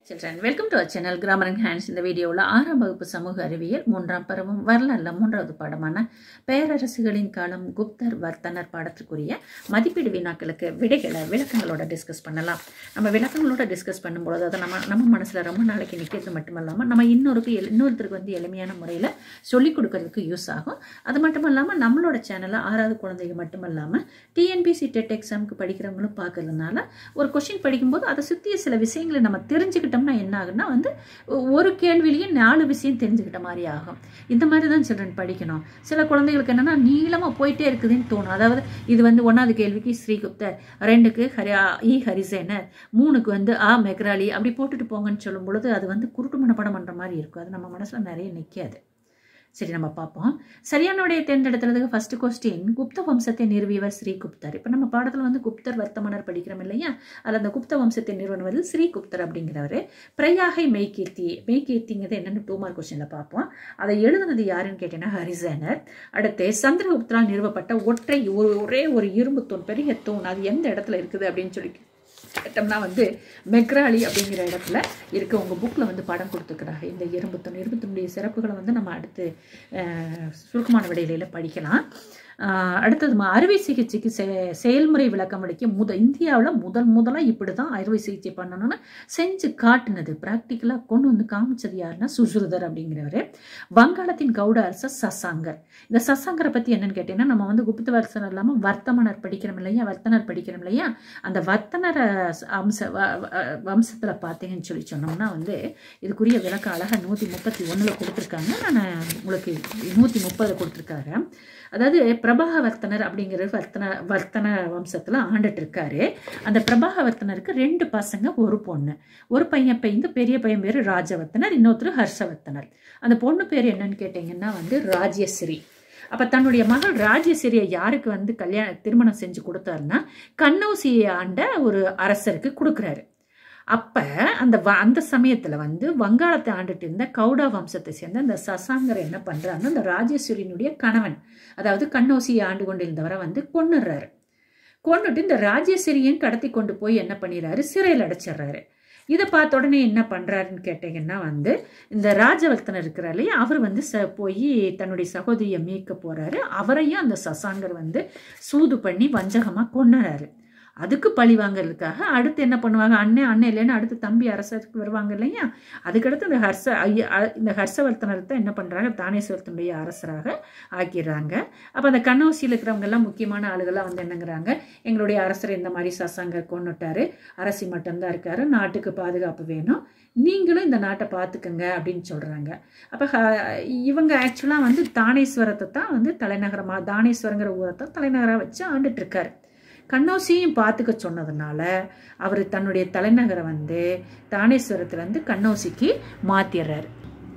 children welcome to our channel grammar and hands இந்த வீடியோவில் ஆறாம் வகுப்பு சமூக அறிவியல் மூன்றாம் பருவம் வரலாறுல மூன்றாவது பாடமான பேரரசுகளின் காலம் குப்தர் வர்த்தனர் பாடத்துக்குரிய மதிப்பீடு வினாக்களுக்கு விடைகளை விளக்கங்களோட டிஸ்கஸ் பண்ணலாம் நம்ம விளக்கங்களோட டிஸ்கஸ் பண்ணும்பொழுது அதை நம்ம நம்ம மனசில் ரொம்ப நாளைக்கு நிற்கிறது மட்டும் இல்லாமல் நம்ம இன்னொருக்கு எல்- இன்னொருத்தருக்கு வந்து எளிமையான முறையில் சொல்லிக் கொடுக்கறதுக்கு யூஸ் ஆகும் அது மட்டும் இல்லாமல் நம்மளோட சேனலில் ஆறாவது குழந்தைங்க மட்டும் இல்லாமல் டிஎன்பிசி டெட் எக்ஸாமுக்கு படிக்கிறவங்களும் பார்க்கறதுனால ஒரு கொஷின் படிக்கும்போது அதை சுற்றிய சில விஷயங்களை நம்ம தெரிஞ்சுக்கிட்டோம்னா என்ன ஆகுன்னா வந்து ஒரு கேள்வியிலேயே நாலு விஷயம் தெரிஞ்சுக்கிட்ட மாதிரி ஆகும் இந்த மாதிரி தான் சில்ட்ரன் படிக்கணும் சில குழந்தைகளுக்கு என்னன்னா நீளமாக போயிட்டே இருக்குதுன்னு தோணும் அதாவது இது வந்து ஒன்றாவது கேள்விக்கு ஸ்ரீகுப்தர் ரெண்டுக்கு ஹரி ஆ, இ ஹரிசேனர் மூணுக்கு வந்து ஆ மெக்ராலி அப்படி போட்டுட்டு போங்கன்னு சொல்லும் பொழுது அது வந்து குருட்டு மனப்படம் பண்ணுற மாதிரி இருக்கும் அது நம்ம மனசில் நிறைய நிற்காது சரி நம்ம பார்ப்போம் சரியான விடையை தேர்ந்தெடுத்ததுக்கு ஃபர்ஸ்ட் கொஸ்டின் குப்த வம்சத்தை நிறுவியவர் ஸ்ரீகுப்தர் இப்போ நம்ம பாடத்தில் வந்து குப்தர் வர்த்தமனர் படிக்கிறோம் இல்லையா அதில் அந்த குப்த வம்சத்தை நிறுவனவர் ஸ்ரீகுப்தர் அப்படிங்கிறவர் பிரயாகை மெய்கீர்த்தி மெய்கீர்த்திங்கிறது என்னென்னு டூ மார்க் கொஸ்டினில் பார்ப்போம் அதை எழுதுனது யாருன்னு கேட்டீங்கன்னா ஹரிசேனர் அடுத்து சந்திரகுப்தரால் நிறுவப்பட்ட ஒற்றை ஒரு ஒரே ஒரு இரும்பு தூண் பெரிய தூண் அது எந்த இடத்துல இருக்குது அப்படின்னு சொல்லி கேட்டோம்னா வந்து மெக்ராலி அப்படிங்கிற இடத்துல இருக்க உங்கள் புக்கில் வந்து படம் கொடுத்துக்கிறாங்க இந்த இரும்பு தூண் இரும்பு தூணுடைய சிறப்புகளை வந்து நம்ம அடுத்து அஹ், சுருக்கமான விடையில படிக்கலாம் அஹ், அடுத்தது ம- அறுவை சிகிச்சைக்கு செ செயல்முறை விளக்கம் அளிக்க முத இந்தியாவில் முதல் முதலாக இப்படி தான் அறுவை சிகிச்சை பண்ணணும்னு செஞ்சு காட்டுனது ப்ராக்டிக்கலாக கொண்டு வந்து காமிச்சது யாருன்னா சுசுருதர் அப்படிங்கிறவர் வங்காளத்தின் கவுட அரசர் சசாங்கர் இந்த சசாங்கரை பற்றி என்னன்னு கேட்டீங்கன்னா நம்ம வந்து குப்த வருஷம் இல்லாமல் வர்த்தமனர் படிக்கிறோம் இல்லையா வர்த்தனர் படிக்கிறோம் இல்லையா அந்த வர்த்தனர் அம்ச வம்சத்தில் பார்த்தீங்கன்னு சொல்லி சொன்னோம்னா வந்து இதுக்குரிய விளக்கம் அழகாக நூற்றி முப்பத்தி ஒன்றில் கொடுத்துருக்காங்க நான் உங்களுக்கு நூற்றி முப்பது கொடுத்துருக்காரு அதாவது பிரபாகவர்த்தனர் அப்படிங்கிற வர்த்தன வர்த்தன வம்சத்தில் ஆண்டுட்டு இருக்காரு அந்த பிரபாகவர்த்தனருக்கு ரெண்டு பசங்க ஒரு பொண்ணு ஒரு பையன் பையன் பெரிய பையன் பேர் ராஜவர்த்தனர் இன்னொருத்தர் ஹர்ஷவர்த்தனர் அந்த பொண்ணு பேர் என்னன்னு கேட்டிங்கன்னா வந்து ராஜ்யஸ்ரீ அப்போ தன்னுடைய மகள் ராஜ்யஸ்ரீயை யாருக்கு வந்து கல்யாண திருமணம் செஞ்சு கொடுத்தாருன்னா கண்ணௌசியை ஆண்ட ஒரு அரசருக்கு கொடுக்குறாரு அப்போ அந்த வ அந்த சமயத்தில் வந்து வங்காளத்தை ஆண்டுட்டு இருந்த கவுடா வம்சத்தை சேர்ந்த அந்த சசாங்கர் என்ன பண்ணுறாருன்னா அந்த ராஜேஸ்வரியினுடைய கணவன் அதாவது கண்ணோசியை ஆண்டு கொண்டிருந்தவரை வந்து கொன்னுடுறாரு கொன்னுட்டு இந்த ராஜேஸ்வரியையும் கடத்தி கொண்டு போய் என்ன பண்ணிடுறாரு சிறையில் அடைச்சிடுறாரு இதை பார்த்த உடனே என்ன பண்ணுறாருன்னு கேட்டிங்கன்னா வந்து இந்த ராஜவர்த்தனர் இருக்கிறார் இல்லையா அவர் வந்து ச போய் தன்னுடைய சகோதரியை மீட்க போகிறாரு அவரையும் அந்த சசாங்கர் வந்து சூது பண்ணி வஞ்சகமாக கொன்னுறாரு அதுக்கு பழி வாங்குறதுக்காக அடுத்து என்ன பண்ணுவாங்க அண்ணன் அண்ணன் இல்லைன்னு அடுத்து தம்பி அரசருக்கு வருவாங்க இல்லையா அதுக்கடுத்து இந்த ஹர்ஷ ஐய அ- இந்த ஹர்ஷவர்த்தனர் தான் என்ன பண்ணுறாங்க தானேஸ்வரத்தினுடைய அரசராக ஆக்கிடுறாங்க அப்போ அந்த கண்ணோசியில் இருக்கிறவங்க எல்லாம் முக்கியமான ஆளுகள்லாம் வந்து என்னங்கிறாங்க எங்களுடைய அரசர் இந்த மாதிரி சசாங்கர் கொண்டுட்டாரு அரசி மட்டும்தான் இருக்காரு நாட்டுக்கு பாதுகாப்பு வேணும் நீங்களும் இந்த நாட்டை பார்த்துக்குங்க அப்படின்னு சொல்கிறாங்க அப்போ இவங்க ஆக்சுவலாக வந்து தானேஸ்வரத்தை தான் வந்து தலைநகரமாக தானேஸ்வரங்கிற ஊரை தான் தலைநகராக வச்சு ஆண்டுட்டு இருக்காரு கண்ணோசியும் பார்த்துக்க சொன்னதுனால அவர் தன்னுடைய தலைநகரை வந்து தானேஸ்வரத்துலேருந்து கண்ணோசிக்கு மாற்றிடுறாரு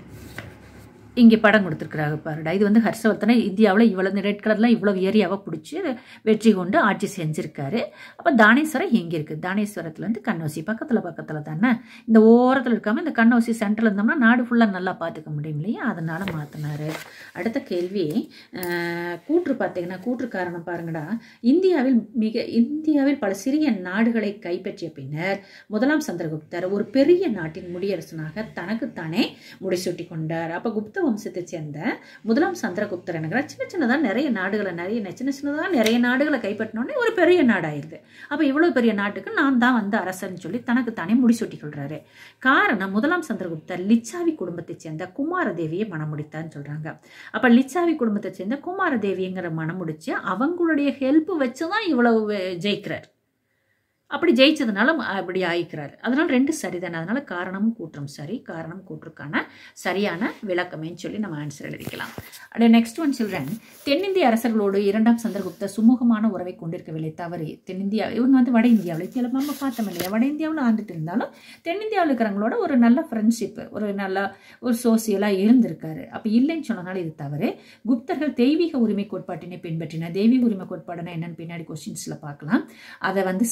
இங்கே படம் கொடுத்துருக்குறாங்க பாருடா இது வந்து ஹர்ஷவர்த்தனை இந்தியாவில் இவ்வளோ ரெட் கலர்லாம் இவ்வளோ ஏரியாவை பிடிச்சி வெற்றி கொண்டு ஆட்சி செஞ்சுருக்காரு அப்போ தானேஸ்வரம் எங்கே இருக்குது தானேஸ்வரத்துலேருந்து கண்ணோசி பக்கத்தில் பக்கத்தில் தானே இந்த ஓரத்தில் இருக்காமல் இந்த கண்ணோசி சென்டரில் இருந்தோம்னா நாடு ஃபுல்லாக நல்லா பார்த்துக்க முடியும் இல்லையா அதனால் மாற்றினாரு அடுத்த கேள்வி அஹ், கூற்று பார்த்தீங்கன்னா கூற்று காரணம் பாருங்கடா இந்தியாவில் மிக இந்தியாவில் பல சிறிய நாடுகளை கைப்பற்றிய பின்னர் முதலாம் சந்திரகுப்தர் ஒரு பெரிய நாட்டின் முடியரசனாக தனக்குத்தானே முடிசூட்டி கொண்டார் அப்போ குப்த வம்சத்தை சேர்ந்த முதலாம் சந்திரகுப்தர் எனக்கிற சின்ன சின்னதாக நிறைய நாடுகளை நிறைய சின்ன சின்னதாக நிறைய நாடுகளை கைப்பற்றினோடனே ஒரு பெரிய நாடாயிருது அப்போ இவ்வளோ பெரிய நாட்டுக்கு நான் தான் வந்து அரசன்னு சொல்லி தனக்குத்தானே முடிசூட்டி கொள்றாரு காரணம் முதலாம் சந்திரகுப்தர் லிச்சாவி குடும்பத்தைச் சேர்ந்த குமாரதேவியை மணம் முடித்தான்னு சொல்றாங்க அப்ப லிச்சாவி குடும்பத்தை சேர்ந்த குமாரதேவிங்கிற மனம் முடிச்சு அவங்களுடைய ஹெல்ப் வச்சு தான் இவ்வளவு ஜெயிக்கிறார் அப்படி ஜெயிச்சதுனால ம- அப்படி ஆயிக்கிறார் அதனால ரெண்டு சரிதானே அதனால காரணமும் கூற்றம் சரி காரணம் கூற்றுக்கான சரியான விளக்கமேன்னு சொல்லி நம்ம ஆன்சர் எழுதிக்கலாம் அண்ட் நெக்ஸ்ட் ஒன் சில்ட்ரன் தென்னிந்திய அரசர்களோடு இரண்டாம் சந்திரகுப்தர் சுமூகமான உறவை கொண்டிருக்கவில்லை தவறு தென்னிந்தியா இவங்க வந்து வட இந்தியாவில் இந்தியாவில் நம்ம பார்த்தோம் இல்லையா வட இந்தியாவில் ஆண்டுட்டு இருந்தாலும் தென்னிந்தியாவில் இருக்கிறவங்களோட ஒரு நல்ல ஃப்ரெண்ட்ஷிப் ஒரு நல்ல ஒரு சோசியலாக இருந்திருக்காரு அப்போ இல்லைன்னு சொன்னனால இது தவறு குப்தர்கள் தெய்வீக உரிமை கோட்பாட்டினை பின்பற்றின தெய்வீக உரிமை கோட்பாடுனா என்னன்னு பின்னாடி கொஸ்டின்ஸில் பார்க்கலாம் அதை வந்து சரி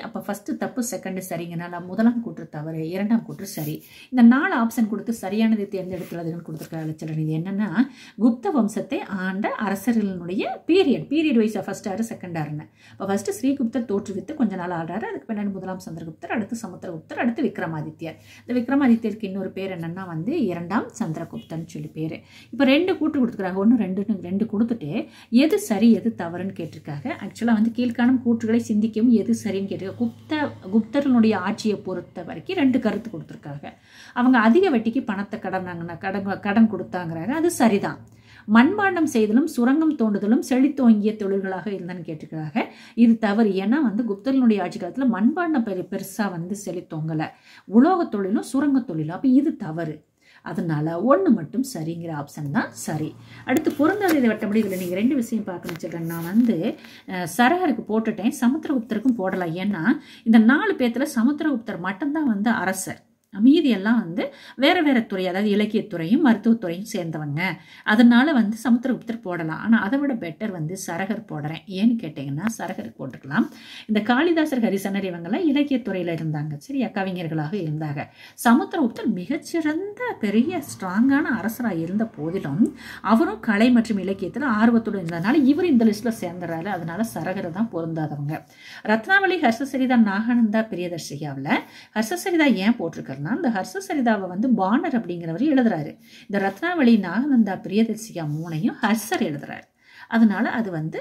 அப்போ ஃபஸ்ட்டு தப்பு செகண்டு சரிங்கனால முதலாம் கூற்று தவறு இரண்டாம் கூற்று சரி இந்த நாலு ஆப்ஷன் கொடுத்து சரியானதை தேர்ந்தெடுத்துள்ளதுன்னு கொடுத்துருக்காங்க சிலர் இது என்னன்னா குப்த வம்சத்தை ஆண்ட அரசர்களுடைய பீரியட் பீரியட் வைஸ் ஃபர்ஸ்ட் ஆறு செகண்ட் ஆறுன்னு இப்போ ஃபஸ்ட்டு ஸ்ரீகுப்தர் தோற்றுவித்து கொஞ்ச நாள் ஆடுறாரு அதுக்கு பின்னாடி முதலாம் சந்திரகுப்தர் அடுத்து சமுத்திரகுப்தர் அடுத்து விக்ரமாதித்யர் இந்த விக்ரமாதித்யருக்கு இன்னொரு பேர் என்னன்னா வந்து இரண்டாம் சந்திரகுப்தன் சொல்லி பேர் இப்போ ரெண்டு கூற்று கொடுத்துருக்காங்க ஒன்று ரெண்டு ரெண்டு கொடுத்துட்டு எது சரி எது தவறுன்னு கேட்டிருக்காங்க ஆக்சுவலாக வந்து கீழ்காணும் கூற்றுகளை சிந்திக்கவும் எது சரின்னு கேட்டிருக்காங்க குப்த குப்தர்களுடைய ஆட்சியை பொறுத்த வரைக்கும் ரெண்டு கருத்து கொடுத்துருக்காங்க அவங்க அதிக வட்டிக்கு பணத்தை கடன் வாங்கின கடன் கடன் கொடுத்தாங்கிறாங்க அது சரிதான் மண்பாண்டம் செய்தலும் சுரங்கம் தோண்டுதலும் செழித்தோங்கிய தொழில்களாக இருந்தான்னு கேட்டிருக்கிறாங்க இது தவறு ஏன்னா வந்து குப்தர்களுடைய ஆட்சி காலத்தில் மண்பாண்டம் பெரு பெருசாக வந்து செழித்தோங்கலை உலோக தொழிலும் சுரங்க தொழிலும் அப்போ இது தவறு அதனால ஒன்று மட்டும் சரிங்கிற ஆப்ஷன் தான் சரி அடுத்து பொருந்தாததை வட்டப்படி இதில் நீங்கள் ரெண்டு விஷயம் பார்க்கணும் சொல்கிறேன் நான் வந்து அஹ், சரகருக்கு போட்டுட்டேன் சமுத்திரகுப்தருக்கும் போடலாம் ஏன்னா இந்த நாலு பேர்த்தில் சமுத்திரகுப்தர் மட்டும்தான் வந்து அரசர் மீதி எல்லாம் வந்து வேற வேற துறை அதாவது இலக்கியத்துறையும் மருத்துவத்துறையும் சேர்ந்தவங்க அதனால வந்து சமுத்திரகுப்தர் போடலாம் ஆனால் அதை விட பெட்டர் வந்து சரகர் போடுறேன் ஏன்னு கேட்டிங்கன்னா சரகர் போட்டுக்கலாம் இந்த காளிதாசர் ஹரிசனர் இவங்கெல்லாம் இலக்கியத்துறையில் இருந்தாங்க சரியா கவிஞர்களாக இருந்தாங்க சமுத்திரகுப்தர் மிகச்சிறந்த பெரிய ஸ்ட்ராங்கான அரசராக இருந்த போதிலும் அவரும் கலை மற்றும் இலக்கியத்தில் ஆர்வத்துடன் இருந்ததுனால இவர் இந்த லிஸ்ட்டில் சேர்ந்துறாரு அதனால சரகர் தான் பொருந்தாதவங்க ரத்னாவளி ஹர்ஷசரிதா நாகானந்தா பிரியதர்ஷிகாவில் ஹர்ஷசரிதா ஏன் போட்டிருக்காருன்னா இந்த ஹர்ஷசரிதாவை வந்து பானர் அப்படிங்கிறவர் எழுதுறாரு இந்த ரத்னாவளி நாகானந்தா பிரியதர்ஷிகா மூணையும் ஹர்ஷர் எழுதுறாரு அதனால அது வந்து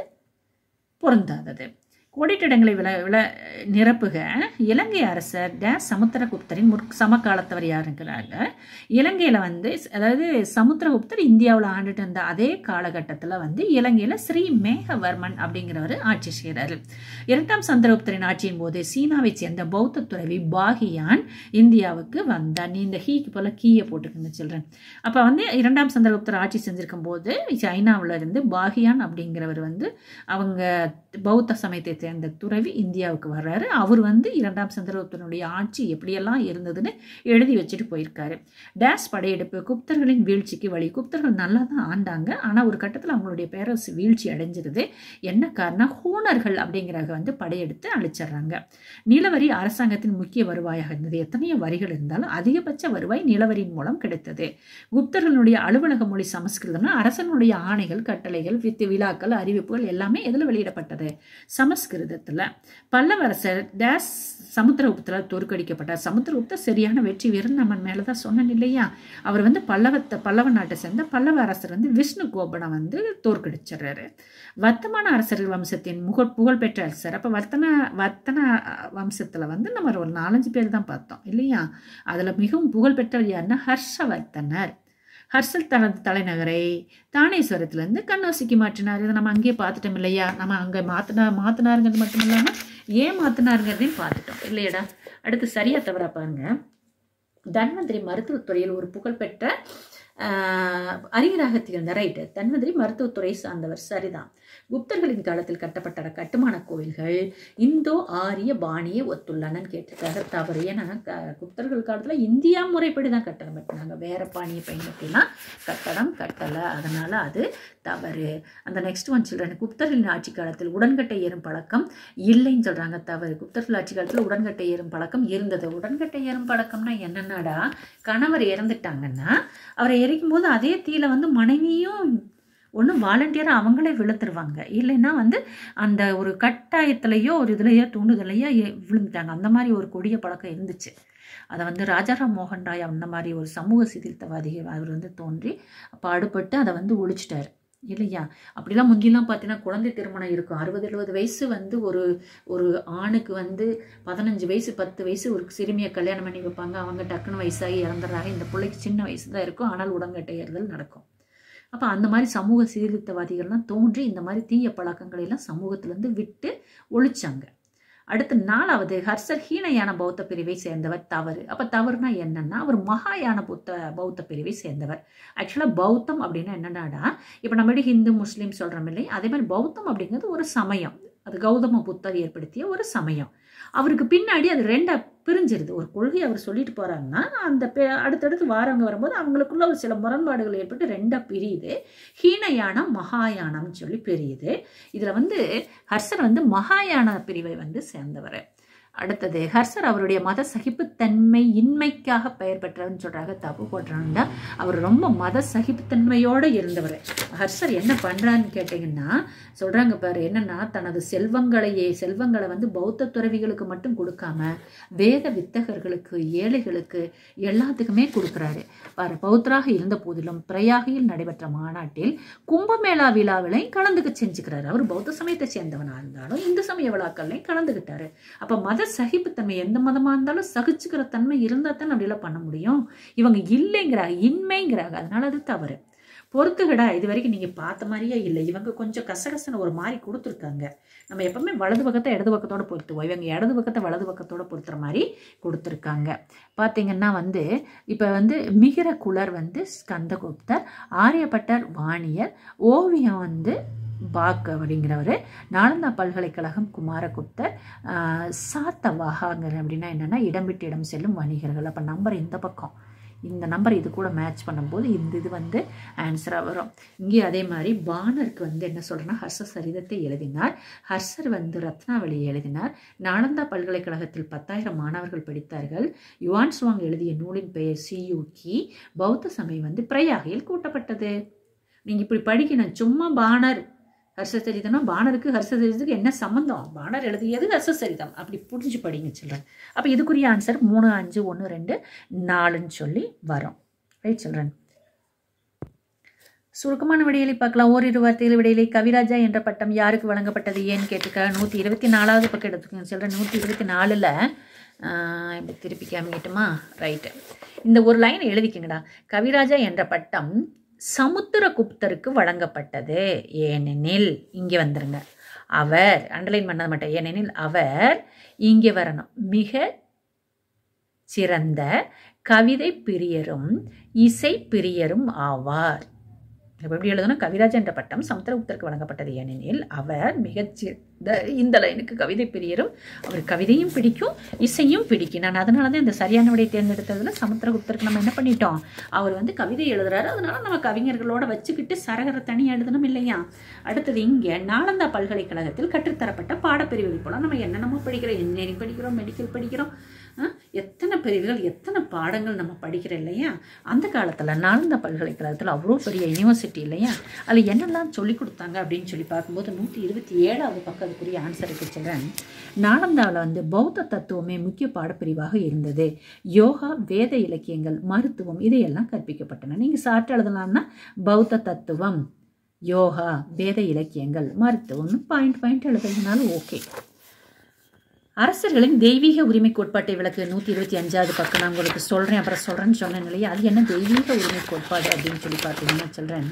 பொருந்தாதது கோடிட்டிடங்களை வில வில நிரப்புக இலங்கை அரசர் டேஸ் சமுத்திரகுப்தரின் முற் சமகாலத்தவர் யாருங்கிறாங்க இலங்கையில் வந்து அதாவது சமுத்திரகுப்தர் இந்தியாவில் ஆண்டுட்டு இருந்த அதே காலகட்டத்தில் வந்து இலங்கையில் ஸ்ரீ மேகவர்மன் அப்படிங்கிறவர் ஆட்சி செய்கிறாரு இரண்டாம் சந்திரகுப்தரின் ஆட்சியின் போது சீனாவைச் சேர்ந்த பௌத்த துறவி பாகியான் இந்தியாவுக்கு வந்தார் நீ இந்த ஹீக்கு போல கீயை போட்டுக்கன்னு சொல்கிறேன் அப்போ வந்து இரண்டாம் சந்திரகுப்தர் ஆட்சி செஞ்சிருக்கும் போது சைனாவில் இருந்து பாகியான் அப்படிங்கிறவர் வந்து அவங்க பௌத்த சமயத்தை சேர்ந்த துறவி இந்தியாவுக்கு வர்றாரு அவர் வந்து இரண்டாம் சந்திரகுப்தனுடைய ஆட்சி எப்படியெல்லாம் இருந்ததுன்னு எழுதி வச்சுட்டு போயிருக்காரு டேஸ் படையெடுப்பு குப்தர்களின் வீழ்ச்சிக்கு வழி குப்தர்கள் நல்லா தான் ஆண்டாங்க ஆனால் ஒரு கட்டத்தில் அவங்களுடைய பேரரசு வீழ்ச்சி அடைஞ்சிருது என்ன காரணம் ஹூனர்கள் அப்படிங்கிறவங்க வந்து படையெடுத்து அழிச்சிடுறாங்க நிலவரி அரசாங்கத்தின் முக்கிய வருவாயாக இருந்தது எத்தனையோ வரிகள் இருந்தாலும் அதிகபட்ச வருவாய் நிலவரியின் மூலம் கிடைத்தது குப்தர்களுடைய அலுவலக மொழி சமஸ்கிருதம்னா அரசனுடைய ஆணைகள் கட்டளைகள் வித்து விழாக்கள் அறிவிப்புகள் எல்லாமே எதில் வெளியிடப்பட்டது சமஸ்கிருதத்தில் பல்லவரசர் டேஸ் சமுத்திரகுப்தரால் தோற்கடிக்கப்பட்டார் சமுத்திரகுப்தர் சரியான வெற்றி வீரன் நம்ம மேலே தான் சொன்னேன் இல்லையா அவர் வந்து பல்லவத்தை பல்லவ நாட்டை சேர்ந்த பல்லவ அரசர் வந்து விஷ்ணு கோபனை வந்து தோற்கடிச்சிடுறாரு வர்த்தமான அரசர்கள் வம்சத்தின் முகழ் புகழ்பெற்ற அரசர் அப்போ வர்த்தன வர்த்தன வம்சத்தில் வந்து நம்ம ஒரு நாலஞ்சு பேர் தான் பார்த்தோம் இல்லையா அதில் மிகவும் புகழ்பெற்றவர் யாருன்னா ஹர்ஷவர்த்தனர் ஹர்ஷல் தனது தலைநகரை தானேஸ்வரத்துலேருந்து கண்ணோசிக்கு மாற்றினார் இதை நம்ம அங்கேயே பார்த்துட்டோம் இல்லையா நம்ம அங்கே மாற்றினா மாற்றினாருங்கிறது மட்டும் இல்லாமல் ஏன் மாற்றினாருங்கிறதையும் பார்த்துட்டோம் இல்லையடா அடுத்து சரியா தவறா பாருங்க தன்வந்திரி மருத்துவத்துறையில் ஒரு புகழ்பெற்ற ஆஹ், அறிஞராக திகழ்ந்த ரைட்டு தன்வந்திரி மருத்துவத்துறை சார்ந்தவர் சரிதான் குப்தர்களின் காலத்தில் கட்டப்பட்ட கட்டுமான கோவில்கள் இந்தோ ஆரிய பாணியை ஒத்துள்ளனன்னு கேட்டிருக்காரு தவறு ஏன்னா க- குப்தர்கள் காலத்தில் இந்தியா முறைப்படி தான் கட்டடம் கட்டினாங்க வேற பாணியை பயன்படுத்திலாம் கட்டடம் கட்டலை அதனால அது தவறு அந்த நெக்ஸ்ட் ஒன் சில்ட்ரன் குப்தர்களின் ஆட்சி காலத்தில் உடன்கட்டை ஏறும் பழக்கம் இல்லைன்னு சொல்றாங்க தவறு குப்தர்கள் ஆட்சி காலத்தில் உடன்கட்டை ஏறும் பழக்கம் இருந்தது உடன்கட்டை ஏறும் பழக்கம்னா என்னன்னாடா கணவர் இறந்துட்டாங்கன்னா அவரை எரிக்கும் போது அதே தீயில வந்து மனைவியும் ஒன்று வாலண்டியராக அவங்களே விழுத்துருவாங்க இல்லைன்னா வந்து அந்த ஒரு கட்டாயத்திலையோ ஒரு இதுலையோ தூண்டுதலையோ எ- விழுந்துட்டாங்க அந்த மாதிரி ஒரு கொடிய பழக்கம் இருந்துச்சு அதை வந்து ராஜாராம் மோகன் ராய் அந்த மாதிரி ஒரு சமூக சீர்திருத்தவாதி அவர் வந்து தோன்றி அப்போ அடுப்பட்டு அதை வந்து ஒழிச்சிட்டாரு இல்லையா அப்படிலாம் முந்திலாம் பார்த்தீங்கன்னா குழந்தை திருமணம் இருக்கும் அறுபது எழுபது வயசு வந்து ஒரு ஒரு ஆணுக்கு வந்து பதினஞ்சு வயசு பத்து வயசு ஒரு சிறுமியை கல்யாணம் பண்ணி வைப்பாங்க அவங்க டக்குன்னு வயசாகி இறந்துடுறாங்க இந்த பிள்ளைக்கு சின்ன வயசு தான் இருக்கும் ஆனால் உடன்கட்டை ஏறுதல் நடக்கும் அப்போ அந்த மாதிரி சமூக சீர்திருத்தவாதிகள்லாம் தோன்றி இந்த மாதிரி தீய பழக்கங்களை எல்லாம் சமூகத்திலேருந்து விட்டு ஒழிச்சாங்க அடுத்து நாலாவது ஹர்ஷர் ஹீனயான பௌத்த பிரிவை சேர்ந்தவர் தவறு அப்போ தவறுனா என்னன்னா அவர் மகாயான புத்த பௌத்த பிரிவை சேர்ந்தவர் ஆக்சுவலாக பௌத்தம் அப்படின்னா என்னன்னாடா இப்போ நம்ம எப்படி ஹிந்து முஸ்லீம் சொல்கிறோம் இல்லை அதே மாதிரி பௌத்தம் அப்படிங்கிறது ஒரு சமயம் அது கௌதம புத்தர் ஏற்படுத்திய ஒரு சமயம் அவருக்கு பின்னாடி அது ரெண்டா பிரிஞ்சிருது ஒரு கொள்கை அவர் சொல்லிட்டு போறாங்கன்னா அந்த பெ- அடுத்தடுத்து வாரவங்க வரும்போது அவங்களுக்குள்ள ஒரு சில முரண்பாடுகள் ஏற்பட்டு ரெண்டா பிரியுது ஹீனயானம் மகாயானம்னு சொல்லி பிரியுது இதுல வந்து ஹர்ஷர் வந்து மகாயான பிரிவை வந்து சேர்ந்தவர் அடுத்தது ஹர்ஷர் அவருடைய மத சகிப்புத்தன்மை இன்மைக்காக பெயர் பெற்றவர்னு சொல்றாங்க தப்பு போடுறாங்கன்னா அவர் ரொம்ப மத சகிப்புத்தன்மையோடு இருந்தவர் ஹர்ஷர் என்ன பண்றான்னு கேட்டிங்கன்னா சொல்றாங்க பாரு என்னன்னா தனது செல்வங்களையே செல்வங்களை வந்து பௌத்த துறவிகளுக்கு மட்டும் கொடுக்காம வேத வித்தகர்களுக்கு ஏழைகளுக்கு எல்லாத்துக்குமே கொடுக்குறாரு பாரு பௌத்தராக இருந்த போதிலும் பிரயாகியில் நடைபெற்ற மாநாட்டில் கும்பமேளா விழாவிலையும் கலந்துக்க செஞ்சுக்கிறாரு அவர் பௌத்த சமயத்தை சேர்ந்தவனா இருந்தாலும் இந்து சமய விழாக்கள்லையும் கலந்துக்கிட்டாரு அப்ப மத சகிப்புத்தன்மை எந்த மதமா இருந்தாலும் சகிச்சுக்கிற தன்மை இருந்தா தான் அப்படியெல்லாம் பண்ண முடியும் இவங்க இல்லைங்கிறாங்க இன்மைங்கிறாங்க அதனால அது தவறு பொறுத்துக்கடா இது வரைக்கும் நீங்கள் பார்த்த மாதிரியே இல்லை இவங்க கொஞ்சம் கசகசன ஒரு மாதிரி கொடுத்துருக்காங்க நம்ம எப்பவுமே வலது பக்கத்தை இடது பக்கத்தோட பொருத்துவோம் இவங்க இடது பக்கத்தை வலது பக்கத்தோட பொருத்துற மாதிரி கொடுத்துருக்காங்க பார்த்தீங்கன்னா வந்து இப்போ வந்து மிகிர குலர் வந்து ஸ்கந்தகுப்தர் ஆரியப்பட்டர் வாணியர் ஓவியம் வந்து பாக் அப்படிங்கிறவர் நாலந்தா பல்கலைக்கழகம் குமாரகுப்தர் ஆஹ் சாத்தவாகாங்கிற அப்படின்னா என்னென்னா இடம் விட்டு இடம் செல்லும் வணிகர்கள் அப்போ நம்பர் இந்த பக்கம் இந்த நம்பர் இது கூட மேட்ச் பண்ணும்போது இந்த இது வந்து ஆன்சராக வரும் இங்கே அதே மாதிரி பானருக்கு வந்து என்ன சொல்கிறேன்னா ஹர்ஷ சரிதத்தை எழுதினார் ஹர்ஷர் வந்து ரத்னாவளி எழுதினார் நாலந்தா பல்கலைக்கழகத்தில் பத்தாயிரம் மாணவர்கள் படித்தார்கள் யுவான் சுவாங் எழுதிய நூலின் பெயர் சியூகி பௌத்த சமயம் வந்து பிரயாகையில் கூட்டப்பட்டது நீங்கள் இப்படி படிக்கணும் சும்மா பானர் ஹர்ஷசரிதம்னா பானருக்கு ஹர்ஷசரிதத்துக்கு என்ன சம்மந்தம் பானர் எழுதியது ஹர்ஷசரிதம் அப்படி புரிஞ்சு படிங்க சில்ட்ரன் அப்போ இதுக்குரிய ஆன்சர் மூணு அஞ்சு ஒன்று ரெண்டு நாலுன்னு சொல்லி வரும் ரைட் சில்ட்ரன் சுருக்கமான விடையிலை பார்க்கலாம் ஓரிரு வார்த்தைகள் விடையிலை கவிராஜா என்ற பட்டம் யாருக்கு வழங்கப்பட்டது ஏன்னு கேட்டுக்க நூற்றி இருபத்தி நாலாவது பக்கம் எடுத்துக்கோங்க சில்ட்ரன் நூற்றி இருபத்தி நாலில் இப்படி திருப்பி காமிக்கட்டுமா ரைட்டு இந்த ஒரு லைன் எழுதிக்கங்கடா கவிராஜா என்ற பட்டம் சமுத்திரகுப்தருக்கு வழங்கப்பட்டது ஏனெனில் இங்கே வந்துருங்க அவர் அண்டர்லைன் பண்ண மாட்டேன் ஏனெனில் அவர் இங்கே வரணும் மிக சிறந்த கவிதை பிரியரும் இசை பிரியரும் ஆவார் இப்போ எப்படி எழுதணும் கவிராஜ் என்ற பட்டம் சமுத்திரகுப்தருக்கு வழங்கப்பட்டது ஏனெனில் அவர் மிகச்சிறந்த இந்த லைனுக்கு கவிதை பிரியரும் அவர் கவிதையும் பிடிக்கும் இசையும் பிடிக்கும் நான் அதனால தான் இந்த சரியான விடையை தேர்ந்தெடுத்ததில் சமுத்திரகுப்தருக்கு நம்ம என்ன பண்ணிட்டோம் அவர் வந்து கவிதை எழுதுறாரு அதனால நம்ம கவிஞர்களோட வச்சுக்கிட்டு சரகர தனி எழுதணும் இல்லையா அடுத்தது இங்கே நாலந்தா பல்கலைக்கழகத்தில் கற்றுத்தரப்பட்ட பாடப்பிரிவுகள் போல நம்ம என்னென்னமோ படிக்கிறோம் இன்ஜினியரிங் படிக்கிறோம் மெடிக்கல் படிக்கிறோம் எத்தனை பிரிவுகள் எத்தனை பாடங்கள் நம்ம படிக்கிறோம் இல்லையா அந்த காலத்தில் நாலந்தா பல்கலைக்கழகத்தில் அவ்வளோ பெரிய யூனிவர்சிட்டி இல்லையா அதில் என்னெல்லாம் சொல்லி கொடுத்தாங்க அப்படின்னு சொல்லி பார்க்கும்போது நூற்றி இருபத்தி ஏழாவது பக்கத்துக்குரிய ஆன்சருக்கு சொல்கிறேன் நாலந்தாவில் வந்து பௌத்த தத்துவமே முக்கிய பாடப்பிரிவாக இருந்தது யோகா வேத இலக்கியங்கள் மருத்துவம் இதையெல்லாம் கற்பிக்கப்பட்டன நீங்கள் சாட்டு எழுதலாம்னா பௌத்த தத்துவம் யோகா வேத இலக்கியங்கள் மருத்துவம்னு பாயிண்ட் பாயிண்ட் எழுதுறதுனால ஓகே அரசர்களின் தெய்வீக உரிமை கோட்பாட்டை விளக்கு நூற்றி இருபத்தி அஞ்சாவது பக்கம் நான் உங்களுக்கு சொல்கிறேன் அப்புறம் சொல்கிறேன்னு சொன்னேன் இல்லையா அது என்ன தெய்வீக உரிமை கோட்பாடு அப்படின்னு சொல்லி பார்த்தீங்கன்னா சொல்கிறேன்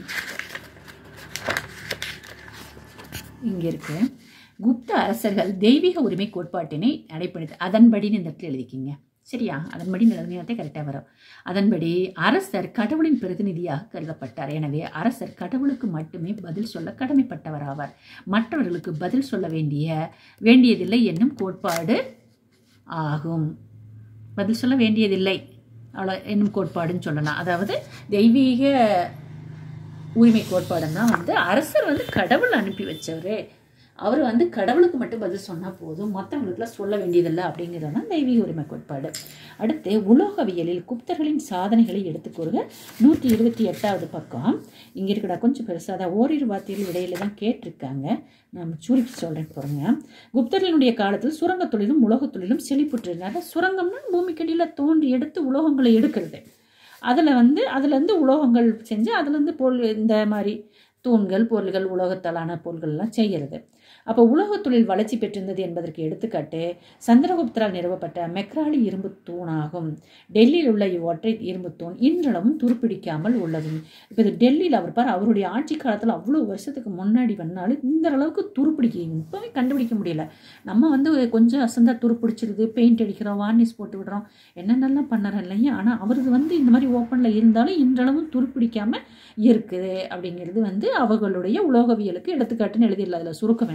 இங்கே இருக்கு குப்த அரசர்கள் தெய்வீக உரிமை கோட்பாட்டினை நடைபெறுது அதன்படின்னு இந்த இடத்துல எழுதிக்கிங்க சரியா அதன்படி நிலைமையாத்தே கரெக்டாக வரும் அதன்படி அரசர் கடவுளின் பிரதிநிதியாக கருதப்பட்டார் எனவே அரசர் கடவுளுக்கு மட்டுமே பதில் சொல்ல கடமைப்பட்டவர் ஆவார் மற்றவர்களுக்கு பதில் சொல்ல வேண்டிய வேண்டியதில்லை என்னும் கோட்பாடு ஆகும் பதில் சொல்ல வேண்டியதில்லை அவ்வளோ என்னும் கோட்பாடுன்னு சொல்லலாம் அதாவது தெய்வீக உரிமை கோட்பாடுன்னா வந்து அரசர் வந்து கடவுள் அனுப்பி வச்சவர் அவர் வந்து கடவுளுக்கு மட்டும் பதில் சொன்னால் போதும் மற்றவங்களுக்குலாம் சொல்ல வேண்டியதில்லை அப்படிங்கிறது தான் தெய்வீக உரிமை கோட்பாடு அடுத்து உலோகவியலில் குப்தர்களின் சாதனைகளை எடுத்துக்கூறுக நூற்றி இருபத்தி எட்டாவது பக்கம் இங்கே இருக்கடா கொஞ்சம் பெருசாக தான் ஓரிரு வார்த்தைகள் இடையில தான் கேட்டிருக்காங்க நான் சுருக்கி சொல்கிறேன் பாருங்க குப்தர்களினுடைய காலத்தில் சுரங்கத் தொழிலும் உலோகத் தொழிலும் செழிப்புற்றிருந்தாங்க சுரங்கம்னா பூமிக்கடியில் தோண்டி எடுத்து உலோகங்களை எடுக்கிறது அதில் வந்து அதுலேருந்து உலோகங்கள் செஞ்சு அதுலேருந்து பொருள் இந்த மாதிரி தூண்கள் பொருள்கள் உலோகத்தாலான பொருள்கள்லாம் செய்கிறது அப்போ உலோகத் தொழில் வளர்ச்சி பெற்றிருந்தது என்பதற்கு எடுத்துக்காட்டு சந்திரகுப்தரால் நிறுவப்பட்ட மெக்ராலி இரும்பு தூணாகும் டெல்லியில் உள்ள இவ்வொற்றை இரும்பு தூண் இன்றளவும் துருப்பிடிக்காமல் உள்ளது இப்போ இது டெல்லியில் அவர் பார் அவருடைய ஆட்சி காலத்தில் அவ்வளோ வருஷத்துக்கு முன்னாடி வந்தாலும் இந்த அளவுக்கு துருப்பிடிக்க இப்போவே கண்டுபிடிக்க முடியல நம்ம வந்து கொஞ்சம் அசந்தா துருப்பிடிச்சிருது பெயிண்ட் அடிக்கிறோம் வார்னிஷ் போட்டு விடுறோம் என்னென்னலாம் பண்ணுறோம் இல்லையா ஆனால் அவரது வந்து இந்த மாதிரி ஓப்பனில் இருந்தாலும் இன்றளவும் துருப்பிடிக்காமல் இருக்குது அப்படிங்கிறது வந்து அவர்களுடைய உலோகவியலுக்கு எடுத்துக்காட்டுன்னு எழுதிடல அதில் சுருக்க வேண்டாம்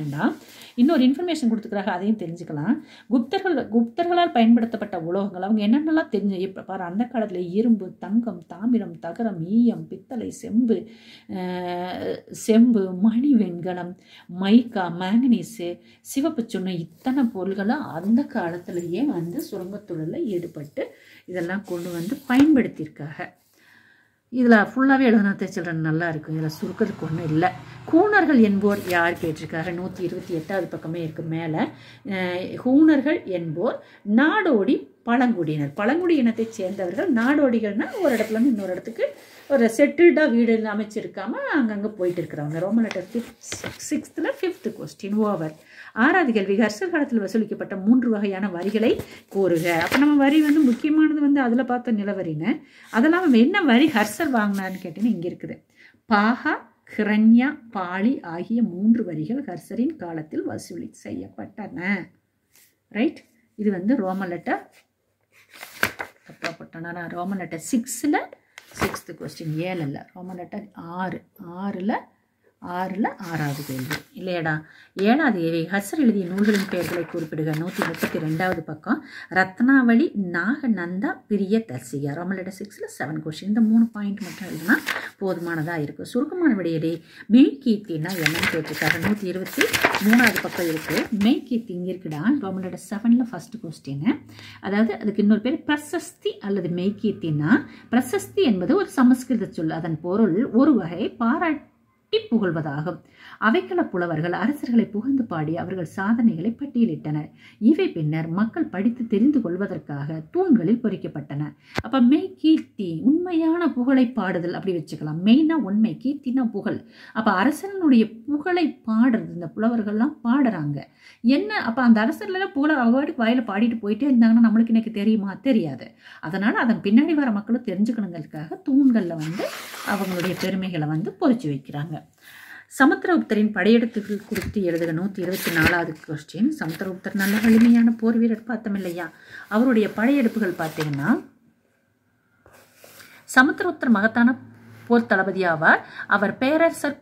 வேண்டாம் இன்னொரு இன்ஃபர்மேஷன் கொடுத்துக்கிறாங்க அதையும் தெரிஞ்சுக்கலாம் குப்தர்கள் குப்தர்களால் பயன்படுத்தப்பட்ட உலோகங்கள் அவங்க என்னென்னலாம் தெரிஞ்சு இப்போ பாரு அந்த காலத்தில் இரும்பு தங்கம் தாமிரம் தகரம் ஈயம் பித்தளை செம்பு அஹ், செம்பு மணி வெண்கலம் மைக்கா மேங்கனீஸு சிவப்பு சுண்ணம் இத்தனை பொருள்களும் அந்த காலத்திலேயே வந்து சுரங்கத்தொழிலில் ஈடுபட்டு இதெல்லாம் கொண்டு வந்து பயன்படுத்தியிருக்காங்க இதில் ஃபுல்லாகவே எழுதினா சில்ட்ரன் நல்லா இருக்கும் இதில் சுருக்கிறதுக்கு ஒன்றும் இல்லை கூணர்கள் என்போர் யார் கேட்டிருக்காரு நூற்றி இருபத்தி எட்டாவது பக்கமே இருக்கு மேலே கூணர்கள் என்போர் நாடோடி பழங்குடியினர் பழங்குடி இனத்தைச் சேர்ந்தவர்கள் நாடோடிகள்னா ஒரு இடத்துல இருந்து இன்னொரு இடத்துக்கு ஒரு செட்டில்டாக வீடு அமைச்சிருக்காம அங்கங்கே போயிட்டு இருக்கிறவங்க ரோமன் லெட்டர் சிக்ஸ்த்தில் ஃபிஃப்த் கொஸ்டின் ஓவர் ஆறாவது கேள்வி ஹர்ஷர் காலத்தில் வசூலிக்கப்பட்ட மூன்று வகையான வரிகளை கூறுக அப்போ நம்ம வரி வந்து முக்கியமானது வந்து அதில் பார்த்த நிலவரின்னு அதெல்லாம் அவன் என்ன வரி ஹர்ஷர் வாங்கினான்னு கேட்டீங்கன்னா இங்கே இருக்குது பாகா கிரண்யா பாலி ஆகிய மூன்று வரிகள் ஹர்ஷரின் காலத்தில் வசூலி செய்யப்பட்டன ரைட் இது வந்து ரோமன் லெட்டர் தப்பாக போட்டோன்னா ரோமன் லெட்டர் சிக்ஸில் சிக்ஸ்த்து கொஸ்டின் ஏழு இல்லை ரோமன் லெட்டர் ஆறு ஆறில் ஆறில் ஆறாவது கேள்வி இல்லையடா ஏழாவது கேள்வி ஹசர் எழுதிய நூல்களின் பெயர்களை குறிப்பிடுக நூற்றி முப்பத்தி ரெண்டாவது பக்கம் ரத்னாவளி நாகநந்தா பிரிய தர்சிகா ரோமலட சிக்ஸில் செவன் கொஸ்டின் இந்த மூணு பாயிண்ட் மட்டும் எழுதுனா போதுமானதாக இருக்கும் சுருக்கமான விடையடி மெய் கீர்த்தின்னா என்னன்னு கேட்டிருக்காரு நூற்றி இருபத்தி மூணாவது பக்கம் இருக்குது மெய் கீர்த்தி இங்கே இருக்குடா ரோமலோட செவனில் ஃபஸ்ட்டு கொஸ்டின் அதாவது அதுக்கு இன்னொரு பேர் பிரசஸ்தி அல்லது மெய்கீர்த்தின்னா பிரசஸ்தி என்பது ஒரு சமஸ்கிருத சொல் அதன் பொருள் ஒரு வகை பாராட்டி புகழ்வதாகும் அவைக்கள புலவர்கள் அரசர்களை புகழ்ந்து பாடி அவர்கள் சாதனைகளை பட்டியலிட்டனர் இவை பின்னர் மக்கள் படித்து தெரிந்து கொள்வதற்காக தூண்களில் பொறிக்கப்பட்டன அப்ப மெய் கீர்த்தி உண்மையான புகழை பாடுதல் அப்படி வச்சுக்கலாம் மெய்னா உண்மை கீர்த்தினா புகழ் அப்ப அரசனுடைய புகழை பாடுறது இந்த புலவர்கள்லாம் பாடுறாங்க என்ன அப்ப அந்த அரசர்ல புகழ அவார்டுக்கு வாயில பாடிட்டு போயிட்டே இருந்தாங்கன்னா நம்மளுக்கு இன்னைக்கு தெரியுமா தெரியாது அதனால அதன் பின்னாடி வர மக்களும் தெரிஞ்சுக்கணுங்கிறதுக்காக தூண்கள்ல வந்து அவங்களுடைய பெருமைகளை வந்து பொறிச்சு வைக்கிறாங்க சமுத்திரகுப்தரின் படையெடுத்துகள் குறித்து எழுதுக நூற்றி இருபத்தி நாலாவது கொஸ்டின் சமுத்திரகுப்தர் நல்ல வலிமையான போர் வீரர் பார்த்தோம் இல்லையா அவருடைய படையெடுப்புகள் பார்த்தீங்கன்னா சமுத்திரகுப்தர் மகத்தான போர் தளபதி ஆவார் அவர் பேரரசர்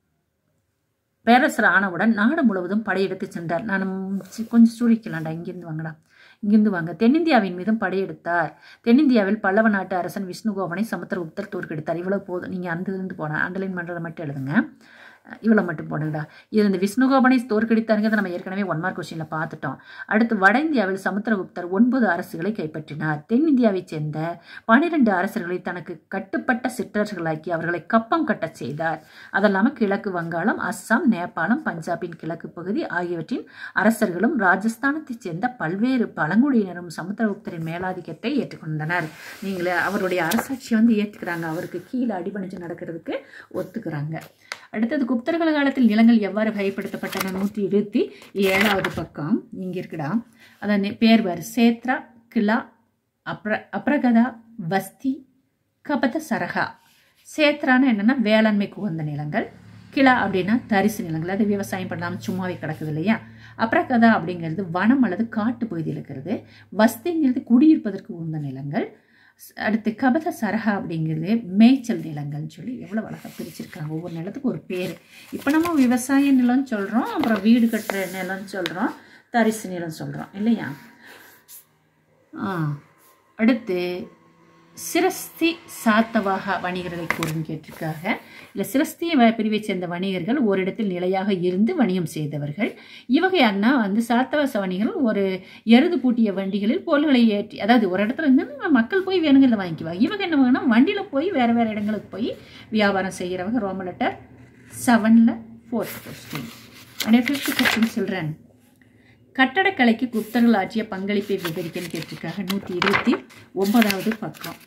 பேரரசர் ஆனவுடன் நாடு முழுவதும் படையெடுத்து சென்றார் நான் சி- கொஞ்சம் சுழிக்கலாம்டா இங்கிருந்து வாங்கடா இங்கிருந்து வாங்க தென்னிந்தியாவின் மீதும் படையெடுத்தார் தென்னிந்தியாவில் பல்லவ நாட்டு அரசன் விஷ்ணுகோவனை சமுத்திரகுப்தர் தோற்கடித்தார் இவ்வளவு போதும் நீங்கள் அந்த இருந்து போன அண்டர்லைன் பண்ணுறதை மட்டும் எழுதுங்க இவ்வளோ மட்டும் போடுங்கடா இது இந்த விஷ்ணுகோபனை தோற்கடித்தாருங்கிறத நம்ம ஏற்கனவே ஒன் மார்க் கொஸ்டினில் பார்த்துட்டோம் அடுத்து வட இந்தியாவில் சமுத்திரகுப்தர் ஒன்பது அரசுகளை கைப்பற்றினார் தென்னிந்தியாவைச் சேர்ந்த பனிரெண்டு அரசர்களை தனக்கு கட்டுப்பட்ட சிற்றரசர்களாக்கி அவர்களை கப்பம் கட்டச் செய்தார் அதல்லாமல் கிழக்கு வங்காளம் அஸ்ஸாம் நேபாளம் பஞ்சாபின் கிழக்கு பகுதி ஆகியவற்றின் அரசர்களும் ராஜஸ்தானத்தைச் சேர்ந்த பல்வேறு பழங்குடியினரும் சமுத்திரகுப்தரின் மேலாதிக்கத்தை ஏற்றுக்கொண்டனர் நீங்களே அவருடைய அரசாட்சி வந்து ஏற்றுக்கிறாங்க அவருக்கு கீழே அடிபணிஞ்சு நடக்கிறதுக்கு ஒத்துக்கிறாங்க அடுத்தது குப்தர்கள் காலத்தில் நிலங்கள் எவ்வாறு வகைப்படுத்தப்பட்டன நூற்றி இருபத்தி ஏழாவது பக்கம் இங்கே இருக்குடா அதான் நெ- பேர் பாரு சேத்ரா கிலா அப்ர அப்ரகதா வஸ்தி கபத சரகா சேத்ரான்னு என்னன்னா வேளாண்மைக்கு உகந்த நிலங்கள் கிலா அப்படின்னா தரிசு நிலங்கள் அது விவசாயம் பண்ணாமல் சும்மாவே கிடக்குது இல்லையா அப்ரகதா அப்படிங்கிறது வனம் அல்லது காட்டு பகுதியில் இருக்கிறது வஸ்திங்கிறது குடியிருப்பதற்கு உகந்த நிலங்கள் ஸ்- அடுத்து கபத சரகா அப்படிங்கிறது மேய்ச்சல் நிலங்கள்னு சொல்லி எவ்வளோ அழகாக பிரிச்சிருக்காங்க ஒவ்வொரு நிலத்துக்கும் ஒரு பேர் இப்போ நம்ம விவசாய நிலம்னு சொல்கிறோம் அப்புறம் வீடு கட்டுற நிலம்னு சொல்கிறோம் தரிசு நிலம் சொல்கிறோம் இல்லையா ஆ அடுத்து சிரஸ்தி சாத்தவாக வணிகர்களை கூறுன்னு கேட்டிருக்காங்க இல்லை சிரஸ்தி வ- பிரிவைச் சேர்ந்த வணிகர்கள் ஒரு இடத்தில் நிலையாக இருந்து வணிகம் செய்தவர்கள் இவகை அண்ணா வந்து சாத்தவாச வணிகர்கள் ஒரு எருது பூட்டிய வண்டிகளில் பொருள்களை ஏற்றி அதாவது ஒரு இடத்துல இருந்து மக்கள் போய் வேணுங்கிறத வாங்கிக்குவாங்க இவங்க என்ன வாங்கினா வண்டியில் போய் வேறு வேறு இடங்களுக்கு போய் வியாபாரம் செய்கிறவங்க ரோம லெட்டர் செவனில் fourth question and fifth question children கட்டடக்கலைக்கு குப்தர்கள் ஆற்றிய பங்களிப்பை விவரிக்கன்னு கேட்டிருக்காங்க நூற்றி இருபத்தி ஒன்பதாவது பக்கம்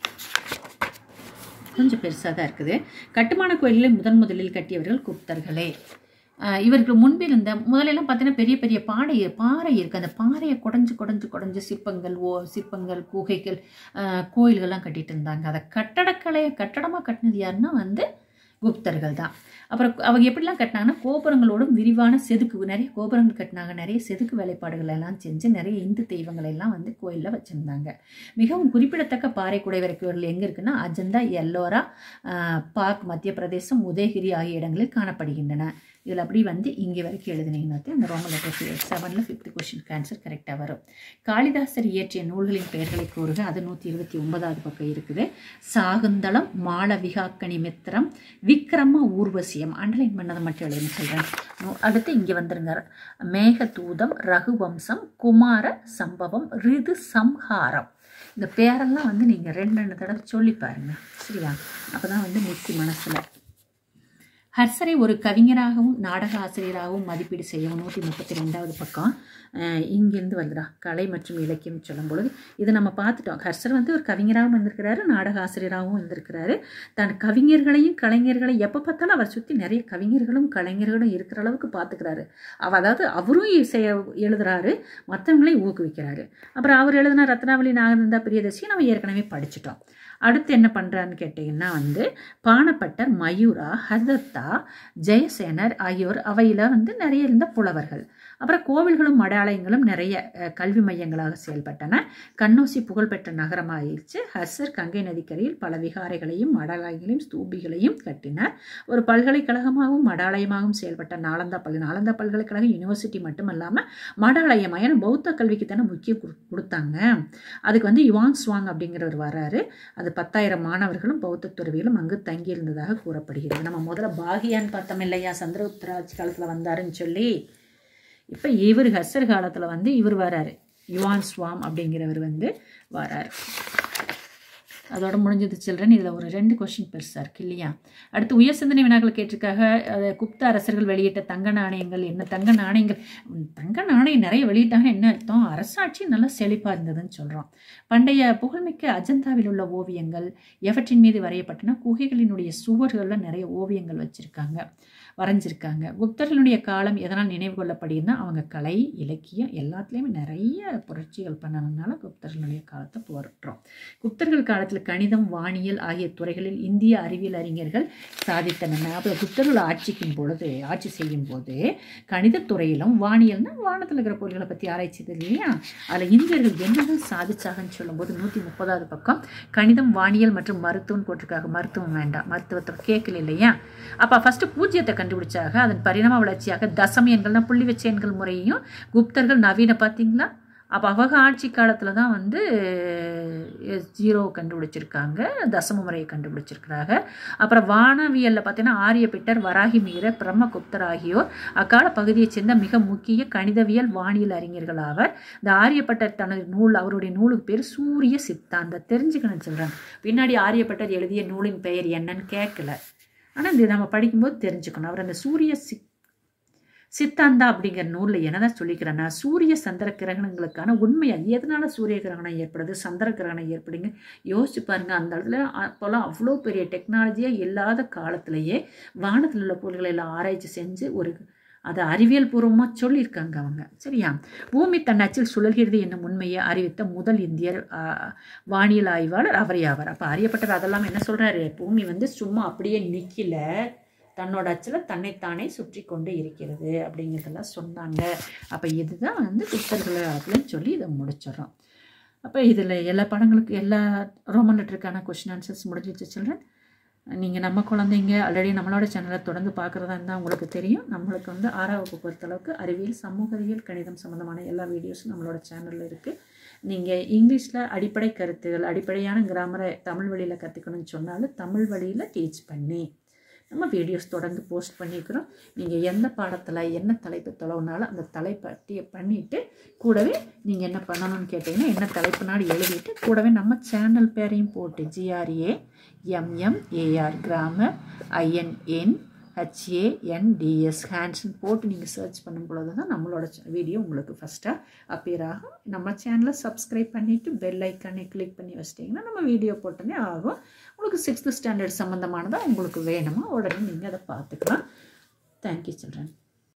கொஞ்சம் பெருசாக தான் இருக்குது கட்டுமான கோயில்களை முதன் முதலில் கட்டியவர்கள் குப்தர்களே ஆஹ் இவருக்கு முன்பிருந்த முதலெல்லாம் பார்த்தீங்கன்னா பெரிய பெரிய பாறை பாறை இருக்குது அந்த பாறையை குடஞ்சு குடஞ்சு குடஞ்சு சிற்பங்கள் ஓ சிற்பங்கள் குகைகள் ஆஹ் கோயில்கள்லாம் கட்டிட்டு இருந்தாங்க அதை கட்டடக்கலையை கட்டடமாக கட்டினது யாருன்னா வந்து குப்தர்கள் தான் அப்புறம் அவங்க எப்படிலாம் கட்டினாங்கன்னா கோபுரங்களோடும் விரிவான செதுக்கு நிறைய கோபுரங்கள் கட்டினாங்க நிறைய செதுக்கு வேலைப்பாடுகள் எல்லாம் செஞ்சு நிறைய இந்து தெய்வங்களை எல்லாம் வந்து கோயிலில் வச்சுருந்தாங்க மிகவும் குறிப்பிடத்தக்க பாறை குடைவரை கோயில் எங்கே இருக்குன்னா அஜந்தா எல்லோரா ஆஹ், பாக் மத்திய பிரதேசம் உதயகிரி ஆகிய இடங்களில் காணப்படுகின்றன இதில் அப்படி வந்து இங்கே வரைக்கும் எழுதினீங்கன்னா அந்த ரோமன் லெட்டர் செவனில் ஃபிஃப்த் கொஷினுக்கு ஆன்சர் கரெக்டாக வரும் காளிதாசர் இயற்றிய நூல்களின் பெயர்களை கூறுக அது நூற்றி இருபத்தி ஒன்பதாவது பக்கம் இருக்குது சாகுந்தளம் மாளவிகாக்கணி மித்திரம் விக்ரம ஊர்வசியம் அண்டர்லைன் பண்ணதை மட்டும் எழுதுன்னு சொல்கிறேன் அடுத்து இங்கே வந்துருங்க மேகதூதம் ரகுவம்சம் குமார சம்பவம் ரிது சம்ஹாரம் இந்த பேரெல்லாம் வந்து நீங்கள் ரெண்டு ரெண்டு தடவை சொல்லி பாருங்க சரியா அப்போ தான் வந்து முத்தி மனசில் ஹர்சரை ஒரு கவிஞராகவும் நாடக ஆசிரியராகவும் மதிப்பீடு செய்யவும் நூற்றி முப்பத்தி ரெண்டாவது பக்கம் அஹ் இங்கிருந்து வருதுடா கலை மற்றும் இலக்கியம் சொல்லும் பொழுது இதை நம்ம பார்த்துட்டோம் ஹர்சர் வந்து ஒரு கவிஞராகவும் இருந்திருக்கிறாரு நாடக ஆசிரியராகவும் இருந்திருக்கிறாரு தன் கவிஞர்களையும் கலைஞர்களையும் எப்போ பார்த்தாலும் அவர் சுற்றி நிறைய கவிஞர்களும் கலைஞர்களும் இருக்கிற அளவுக்கு பார்த்துக்கிறாரு அவ அதாவது அவரும் இசைய எழுதுறாரு மற்றவங்களையும் ஊக்குவிக்கிறாரு அப்புறம் அவர் எழுதின ரத்னாவளி நாகநந்தா பிரியதர்சி நம்ம ஏற்கனவே படிச்சிட்டோம் அடுத்து என்ன பண்ணுறான்னு கேட்டிங்கன்னா வந்து பாணப்பட்டர் மயூரா ஹதத்தா ஜெயசேனர் ஆகியோர் அவையில் வந்து நிறைய இருந்த புலவர்கள் அப்புறம் கோவில்களும் மடாலயங்களும் நிறைய அஹ், கல்வி மையங்களாக செயல்பட்டன கண்ணோசி புகழ்பெற்ற நகரமாயிடுச்சு ஹர்சர் கங்கை நதிக்கரையில் பல விகாரைகளையும் மடாலயங்களையும் ஸ்தூபிகளையும் கட்டினார் ஒரு பல்கலைக்கழகமாகவும் மடாலயமாகவும் செயல்பட்ட நாலந்தா பல்கலை நாலந்தா பல்கலைக்கழகம் யூனிவர்சிட்டி மட்டும் இல்லாமல் மடாலயம் ஏன்னா பௌத்த கல்விக்கு தானே முக்கியம் கொடு- கொடுத்தாங்க அதுக்கு வந்து யுவாங் ஸ்வாங் அப்படிங்கிறவர் வராரு அது பத்தாயிரம் மாணவர்களும் பௌத்த துறவிகளும் அங்கு தங்கியிருந்ததாக கூறப்படுகிறது நம்ம முதல்ல பாகியான்னு பார்த்தோம் இல்லையா சந்திரகுப்தர் ஆட்சி காலத்தில் வந்தாருன்னு சொல்லி இப்போ இவர் ஹர்சர் காலத்தில் வந்து இவர் வராரு யுவான் ஸ்வாம் அப்படிங்கிறவர் வந்து வராரு அதோட முடிஞ்சது சில்ட்ரன் இதில் ஒரு ரெண்டு கொஷின் பெருசாக இருக்கு இல்லையா அடுத்து உயர் சிந்தனை வினாக்கள் கேட்டிருக்காக அது குப்த அரசர்கள் வெளியிட்ட தங்க நாணயங்கள் என்ன தங்க நாணயங்கள் உம், தங்க நாணயம் நிறைய வெளியிட்டாங்க என்ன அர்த்தம் அரசாட்சி நல்லா செழிப்பாக இருந்ததுன்னு சொல்கிறோம் பண்டைய புகழ்மிக்க அஜந்தாவில் உள்ள ஓவியங்கள் எவற்றின் மீது வரையப்பட்டன குகைகளினுடைய சுவர்களில் நிறைய ஓவியங்கள் வச்சுருக்காங்க வரைஞ்சிருக்காங்க குப்தர்களுடைய காலம் எதனால் நினைவு கொள்ளப்படுதுன்னா அவங்க கலை இலக்கியம் எல்லாத்துலேயுமே நிறைய புரட்சிகள் பண்ணதுனால குப்தர்களுடைய காலத்தை போராட்டுறோம் குப்தர்கள் காலத்தில் கணிதம் வானியல் ஆகிய துறைகளில் இந்திய அறிவியல் அறிஞர்கள் சாதித்தனர் அப்புறம் குப்தர்கள் ஆட்சிக்கும் பொழுது ஆட்சி செய்யும் போது கணிதத்துறையிலும் வானியல்னா வானத்தில் இருக்கிற பொருள்களை பற்றி ஆராய்ச்சி இது இல்லையா அதில் இந்தியர்கள் என்னதான் சாதிச்சாங்கன்னு சொல்லும்போது நூற்றி முப்பதாவது பக்கம் கணிதம் வானியல் மற்றும் மருத்துவம் போட்டிருக்காங்க மருத்துவம் வேண்டாம் மருத்துவத்தை கேட்கல இல்லையா அப்போ ஃபஸ்ட்டு பூஜ்ஜியத்தை கண்டுபிடிச்சாங்க அதன் பரிணாம வளர்ச்சியாக தசம எண்கள்னா புள்ளி வச்ச எண்கள் முறையையும் குப்தர்கள் நவீன பார்த்தீங்களா அப்போ அவங்க ஆட்சி காலத்தில் தான் வந்து ஜீரோ கண்டுபிடிச்சிருக்காங்க தசம முறையை கண்டுபிடிச்சிருக்கிறாங்க அப்புறம் வானவியலில் பார்த்தீங்கன்னா ஆரியபிட்டர் வராகி மீர பிரம்மகுப்தர் ஆகியோர் அக்கால பகுதியைச் சேர்ந்த மிக முக்கிய கணிதவியல் வானியல் அறிஞர்கள் ஆவர் இந்த ஆரியப்பட்டர் தனது நூல் அவருடைய நூலுக்கு பேர் சூரிய சித்தாந்த தெரிஞ்சுக்கணும் சொல்கிறேன் பின்னாடி ஆரியப்பட்டர் எழுதிய நூலின் பெயர் என்னன்னு கேட்கல ஆனால் இது நம்ம படிக்கும்போது தெரிஞ்சுக்கணும் அவர் அந்த சூரிய சிக் சித்தாந்தா அப்படிங்கிற நூலில் என்னதான் சொல்லிக்கிறேன்னா சூரிய சந்திர கிரகணங்களுக்கான உண்மை அது எதனால சூரிய கிரகணம் ஏற்படுது சந்திர கிரகணம் ஏற்படுங்க யோசிச்சு பாருங்க அந்த இடத்துல அப்போல்லாம் அவ்வளோ பெரிய டெக்னாலஜியாக இல்லாத காலத்திலேயே வானத்தில் உள்ள பொருள்களை எல்லாம் ஆராய்ச்சி செஞ்சு ஒரு அதை அறிவியல் பூர்வமாக சொல்லியிருக்காங்க அவங்க சரியா பூமி தன் அச்சில் சுழல்கிறது என்னும் உண்மையை அறிவித்த முதல் இந்தியர் ஆ, வானியல் ஆய்வாளர் அவரே ஆவார் அப்போ அறியப்பட்டவர் அதெல்லாம் என்ன சொல்கிறாரு பூமி வந்து சும்மா அப்படியே நிற்கல தன்னோட அச்சில் தன்னைத்தானே சுற்றி கொண்டு இருக்கிறது அப்படிங்கிறதெல்லாம் சொன்னாங்க அப்போ இதுதான் வந்து புத்தர்கள் காலத்துலன்னு சொல்லி இதை முடிச்சிடுறோம் அப்போ இதில் எல்லா படங்களுக்கு எல்லா ரோமன் லெட்டருக்கான கொஷின் ஆன்சர்ஸ் முடிஞ்சிச்சு சில்ட்ரன் நீங்கள் நம்ம குழந்தைங்க ஆல்ரெடி நம்மளோட சேனலை தொடர்ந்து பார்க்குறதா இருந்தால் உங்களுக்கு தெரியும் நம்மளுக்கு வந்து ஆறாம் வகுப்பு பொறுத்தளவுக்கு அறிவியல் சமூக அறிவியல் கணிதம் சம்மந்தமான எல்லா வீடியோஸும் நம்மளோட சேனலில் இருக்குது நீங்கள் இங்கிலீஷில் அடிப்படை கருத்துகள் அடிப்படையான கிராமரை தமிழ் வழியில் கற்றுக்கணும்னு சொன்னாலும் தமிழ் வழியில் டீச் பண்ணி நம்ம வீடியோஸ் தொடர்ந்து போஸ்ட் பண்ணியிருக்கிறோம் நீங்கள் எந்த பாடத்தில் என்ன தலைப்பு தொலைவுனாலும் அந்த தலைப்பட்டி பண்ணிவிட்டு கூடவே நீங்கள் என்ன பண்ணணும்னு கேட்டிங்கன்னா என்ன தலைப்புனாலும் எழுதிட்டு கூடவே நம்ம சேனல் பேரையும் போட்டு ஜிஆர்ஏ எம்எம்ஏஆர் கிராமர் ஐஎன்என் ஹெச்ஏஎன்டிஎஸ் ஹேண்ட்ஸ்னு போட்டு நீங்கள் சர்ச் பண்ணும் பொழுது தான் நம்மளோட வீடியோ உங்களுக்கு ஃபஸ்ட்டாக அப்பியர் ஆகும் நம்ம சேனலை சப்ஸ்கிரைப் பண்ணிவிட்டு பெல் ஐக்கானை கிளிக் பண்ணி வச்சிட்டிங்கன்னா நம்ம வீடியோ போட்டோன்னே ஆகும் உங்களுக்கு சிக்ஸ்த்து ஸ்டாண்டர்ட் சம்மந்தமானதாக உங்களுக்கு வேணுமா உடனே நீங்கள் அதை பார்த்துக்கலாம் தேங்க்யூ சில்ட்ரன்